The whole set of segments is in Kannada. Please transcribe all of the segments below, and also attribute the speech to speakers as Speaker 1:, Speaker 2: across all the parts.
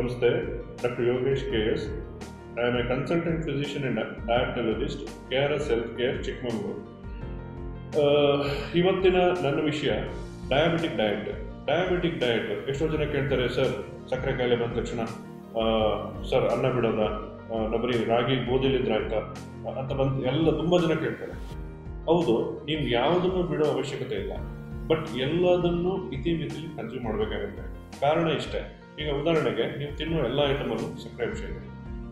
Speaker 1: ನಮಸ್ತೆ doctor Yogesh K S I am a consultant physician and diabetologist K R S health care Chikkamagaluru ಇವತ್ತಿನ ನನ್ನ ವಿಷಯ ಡಯಾಬಿಟಿಕ್ ಡಯಟ್ ಡಯಾಬಿಟಿಕ್ ಡಯಟ್ ಎಷ್ಟೋ ಜನ ಕೇಳ್ತಾರೆ ಸರ್ ಸಕ್ಕರೆ ಕಾಯಿಲೆ ಬಂದ ತಕ್ಷಣ ಸರ್ ಅನ್ನ ಬಿಡೋದ ನಾ ಬರೀ ರಾಗಿ ಗೋಧಿಲಿದ್ರೆ ಆಯ್ತಾ ಅಂತ ಬಂದು ಎಲ್ಲ ತುಂಬ ಜನ ಕೇಳ್ತಾರೆ ಹೌದು ನೀವು ಯಾವುದನ್ನು ಬಿಡೋ ಅವಶ್ಯಕತೆ ಇಲ್ಲ ಬಟ್ ಎಲ್ಲದನ್ನು ಇತಿಮಿತಿಲಿ ಕನ್ಸ್ಯೂಮ್ ಮಾಡಬೇಕಾಗುತ್ತೆ ಕಾರಣ ಇಷ್ಟೇ ಈಗ ಉದಾಹರಣೆಗೆ ನೀವು ತಿನ್ನುವ ಎಲ್ಲ ಐಟಮಲ್ಲೂ ಸಕ್ಕರೆ ಅಂಶ ಇದೆ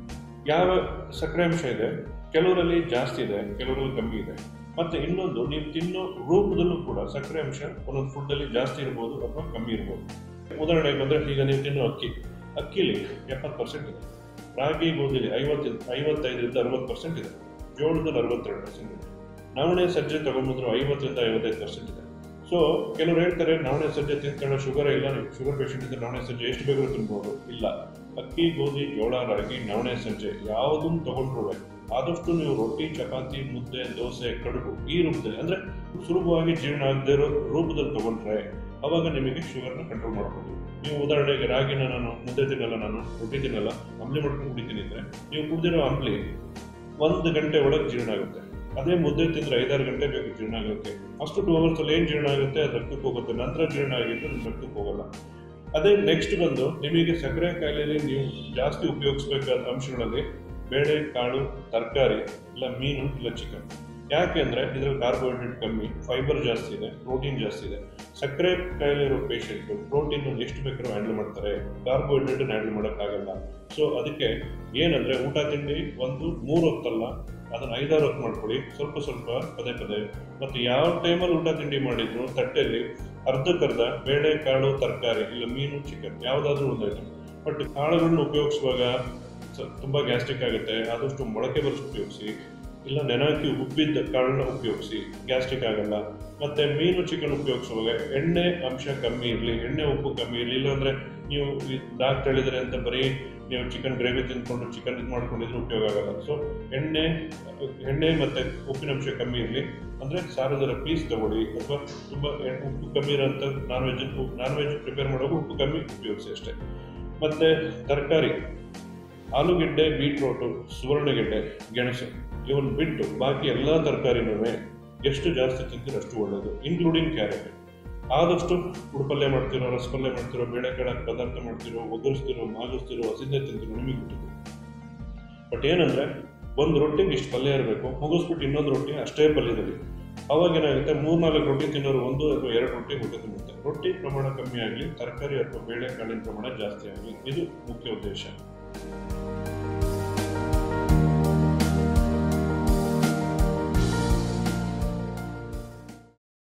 Speaker 1: ಯಾವ ಸಕ್ಕರೆ ಅಂಶ ಇದೆ ಕೆಲವರಲ್ಲಿ ಜಾಸ್ತಿ ಇದೆ ಕೆಲವರಲ್ಲಿ ಕಮ್ಮಿ ಇದೆ ಮತ್ತೆ ಇನ್ನೊಂದು ನೀವು ತಿನ್ನೋ ರೂಪದಲ್ಲೂ ಕೂಡ ಸಕ್ಕರೆ ಅಂಶ ಒಂದೊಂದು ಫುಡ್ಡಲ್ಲಿ ಜಾಸ್ತಿ ಇರ್ಬೋದು ಅಥವಾ ಕಮ್ಮಿ ಇರ್ಬೋದು ಉದಾಹರಣೆಗೆ ಬಂದರೆ ಈಗ ನೀವು ತಿನ್ನೋ ಅಕ್ಕಿ ಅಕ್ಕಿಲಿ ಎಪ್ಪತ್ತು ಪರ್ಸೆಂಟ್ ಇದೆ ರಾಗಿ ಗೋಧಿಲಿ ಐವತ್ತು ಐವತ್ತೈದರಿಂದ ಅರವತ್ತು ಪರ್ಸೆಂಟ್ ಇದೆ ಜೋಳದಲ್ಲಿ ಅರವತ್ತೆರಡು ಪರ್ಸೆಂಟ್ ಇದೆ ನವಣೆ ಸಜ್ಜೆ ತಗೊಂಬಂದ್ರು ಐವತ್ತರಿಂದ ಐವತ್ತೈದು ಪರ್ಸೆಂಟ್ ಇದೆ ಸೊ ಕೆಲವರು ಹೇಳ್ತಾರೆ ನವಣೆ ಸಜ್ಜೆ ತಿನ್ಕೊಳ್ಳೋ ಶುಗರ್ ಇಲ್ಲ ನೀವು ಶುಗರ್ ಪೇಷಂಟ್ ಇದ್ದರೆ ನವಣೆ ಸಜ್ಜೆ ಎಷ್ಟು ಬೇಕಾದ್ರೂ ತಿನ್ಬೋದು ಇಲ್ಲ ಅಕ್ಕಿ ಗೋಧಿ ಜೋಳ ರಾಗಿ ನವಣೆ ಸಜ್ಜೆ ಯಾವುದನ್ನು ತಗೊಂಡ್ರೂ ಆದಷ್ಟು ನೀವು ರೊಟ್ಟಿ ಚಪಾತಿ ಮುದ್ದೆ ದೋಸೆ ಕಡುಬು ಈ ರೂಪದಲ್ಲಿ ಅಂದರೆ ಸುಲಭವಾಗಿ ಜೀರ್ಣ ಆಗದೇ ಇರೋ ರೂಪದಲ್ಲಿ ತಗೊಂಡ್ರೆ ಅವಾಗ ನಿಮಗೆ ಶುಗರ್ನ ಕಂಟ್ರೋಲ್ ಮಾಡ್ಬೋದು ನೀವು ಉದಾಹರಣೆಗೆ ರಾಗಿನ ನಾನು ಮುದ್ದೆ ತಿನ್ನಲ್ಲ ನಾನು ರೊಟ್ಟಿ ತಿನ್ನಲ್ಲ ಅಂಬ್ಲಿ ಮಾಡ್ಕೊಂಡು ಕುಡಿತೀನಿ ಅಂದರೆ ನೀವು ಕುಡಿದಿರೋ ಅಂಬ್ಲಿ ಒಂದು ಗಂಟೆ ಒಳಗೆ ಜೀರ್ಣ ಆಗುತ್ತೆ ಅದೇ ಮುದ್ದೆ ತಿಂದ್ರೆ ಐದಾರು ಗಂಟೆ ಬೇಕು ಜೀರ್ಣ ಆಗುತ್ತೆ ಅಷ್ಟು ಟೂ ಅವರ್ಸ್ ಅಲ್ಲಿ ಏನು ಜೀರ್ಣ ಆಗುತ್ತೆ ಅದು ರಕ್ತಕ್ಕೆ ಹೋಗುತ್ತೆ ನಂತರ ಜೀರ್ಣ ಆಗಿದ್ದು ಅದು ರಕ್ತಕ್ಕೆ ಹೋಗಲ್ಲ ಅದೇ ನೆಕ್ಸ್ಟ್ ಬಂದು ನಿಮಗೆ ಸಕ್ಕರೆ ಕಾಯಿಲೆಯಲ್ಲಿ ನೀವು ಜಾಸ್ತಿ ಉಪಯೋಗಿಸಬೇಕಾದ ಅಂಶಗಳಲ್ಲಿ ಬೇಳೆ ಕಾಳು ತರಕಾರಿ ಇಲ್ಲ ಮೀನು ಇಲ್ಲ ಚಿಕನ್ ಯಾಕೆಂದ್ರೆ ಇದರಲ್ಲಿ ಕಾರ್ಬೋಹೈಡ್ರೇಟ್ ಕಮ್ಮಿ ಫೈಬರ್ ಜಾಸ್ತಿ ಇದೆ ಪ್ರೋಟೀನ್ ಜಾಸ್ತಿ ಇದೆ ಸಕ್ಕರೆ ಕಾಯಿಲೆ ಇರೋ ಪೇಷಂಟು ಪ್ರೋಟೀನ್ ಎಷ್ಟು ಬೇಕಾದ್ರೂ ಹ್ಯಾಂಡಲ್ ಮಾಡ್ತಾರೆ ಕಾರ್ಬೋಹೈಡ್ರೇಟ್ ಹ್ಯಾಂಡಲ್ ಮಾಡೋಕ್ಕಾಗಲ್ಲ ಸೊ ಅದಕ್ಕೆ ಏನಂದ್ರೆ ಊಟ ತಿಂಡಿ ಒಂದು ಮೂರು ಹೊತ್ತಲ್ಲ ಅದನ್ನ ಐದಾರು ಹೊತ್ತು ಮಾಡ್ಕೊಳ್ಳಿ ಸ್ವಲ್ಪ ಸ್ವಲ್ಪ ಪದೇ ಪದೇ ಮತ್ತು ಯಾವ ಟೈಮಲ್ಲಿ ಊಟ ತಿಂಡಿ ಮಾಡಿದ್ರು ತಟ್ಟೆಯಲ್ಲಿ ಅರ್ಧಕ್ಕರ್ಧ ಬೇಳೆ ಕಾಳು ತರಕಾರಿ ಇಲ್ಲ ಮೀನು ಚಿಕನ್ ಯಾವುದಾದ್ರೂ ಒಂದು ಐಟಮ್ ಬಟ್ ಕಾಳುಗಳನ್ನ ಉಪಯೋಗಿಸುವಾಗ ತುಂಬ ಗ್ಯಾಸ್ಟ್ರಿಕ್ ಆಗುತ್ತೆ ಆದಷ್ಟು ಮೊಳಕೆ ಬರೆಸಿ ಉಪಯೋಗಿಸಿ ಇಲ್ಲ ನೆನಕಿ ಉಬ್ಬಿದ್ದ ಕಾಳನ್ನ ಉಪಯೋಗಿಸಿ ಗ್ಯಾಸ್ಟ್ರಿಕ್ ಆಗಲ್ಲ ಮತ್ತೆ ಮೀನು ಚಿಕನ್ ಉಪಯೋಗಿಸುವಾಗ ಎಣ್ಣೆ ಅಂಶ ಕಮ್ಮಿ ಇರಲಿ ಎಣ್ಣೆ ಉಪ್ಪು ಕಮ್ಮಿ ಇರಲಿ ಇಲ್ಲಾಂದ್ರೆ ನೀವು ಡಾಕ್ಟರ್ ಹೇಳಿದ್ರೆ ಅಂತ ಬರೀ ನೀವು ಚಿಕನ್ ಗ್ರೇವಿ ತಿಂದ್ಕೊಂಡು ಚಿಕನ್ ಇದು ಮಾಡ್ಕೊಂಡಿದ್ರೆ ಉಪಯೋಗ ಆಗಲ್ಲ ಸೊ ಎಣ್ಣೆ ಎಣ್ಣೆ ಮತ್ತೆ ಉಪ್ಪಿನ ಅಂಶ ಕಮ್ಮಿ ಇರಲಿ ಅಂದರೆ ಸಾರದರ ಪೀಸ್ ತಗೊಳ್ಳಿ ಅಥವಾ ತುಂಬ ಉಪ್ಪು ಕಮ್ಮಿ ಇರೋಂಥ non veg non veg prepare ಮಾಡುವಾಗ ಉಪ್ಪು ಕಮ್ಮಿ ಉಪಯೋಗಿಸಿ ಅಷ್ಟೇ ಮತ್ತು ತರಕಾರಿ ಆಲೂಗೆಡ್ಡೆ ಬೀಟ್ರೋಟು ಸುವರ್ಣಗೆಡ್ಡೆ ಗೆಣಸು ಇವನ್ ಬಿಟ್ಟು ಬಾಕಿ ಎಲ್ಲ ತರಕಾರಿನೂ ಎಷ್ಟು ಜಾಸ್ತಿ ತಿಂತೀರೋ ಅಷ್ಟು ಒಳ್ಳೆಯದು ಇನ್ಕ್ಲೂಡಿಂಗ್ ಕ್ಯಾರೆಟ್ ಆದಷ್ಟು ಉಡುಪಲ್ಯ ಮಾಡ್ತಿರೋ ರಸಪಲ್ಯ ಮಾಡ್ತಿರೋ ಬೇಳೆಕಾಳು ಪದಾರ್ಥ ಮಾಡ್ತಿರೋ ಒಗ್ಗರಿಸ್ತಿರೋ ಮಾಗಿಸ್ತಿರೋ ಹಸಿದೆ ತಿಂತಿರೋ ನಿಮಗೆ ಗೊತ್ತಿದೆ ಬಟ್ ಏನಂದ್ರೆ ಒಂದು ರೊಟ್ಟಿಗೆ ಇಷ್ಟು ಪಲ್ಯ ಇರಬೇಕು ಮುಗಿಸ್ಬಿಟ್ಟು ಇನ್ನೊಂದು ರೊಟ್ಟಿ ಅಷ್ಟೇ ಪಲ್ಯದಲ್ಲಿ ಅವಾಗ ಏನಾಗುತ್ತೆ ಮೂರ್ನಾಲ್ಕು ರೊಟ್ಟಿ ತಿನ್ನೋರು ಒಂದು ಅಥವಾ ಎರಡು ರೊಟ್ಟಿ ಹೊಟ್ಟೆ ತುಂಬುತ್ತೆ ರೊಟ್ಟಿ ಪ್ರಮಾಣ ಕಮ್ಮಿ ಆಗಲಿ ತರಕಾರಿ ಅಥವಾ ಬೇಳೆ ಕಾಳಿನ ಪ್ರಮಾಣ ಜಾಸ್ತಿ ಆಗಲಿ ಇದು ಮುಖ್ಯ ಉದ್ದೇಶ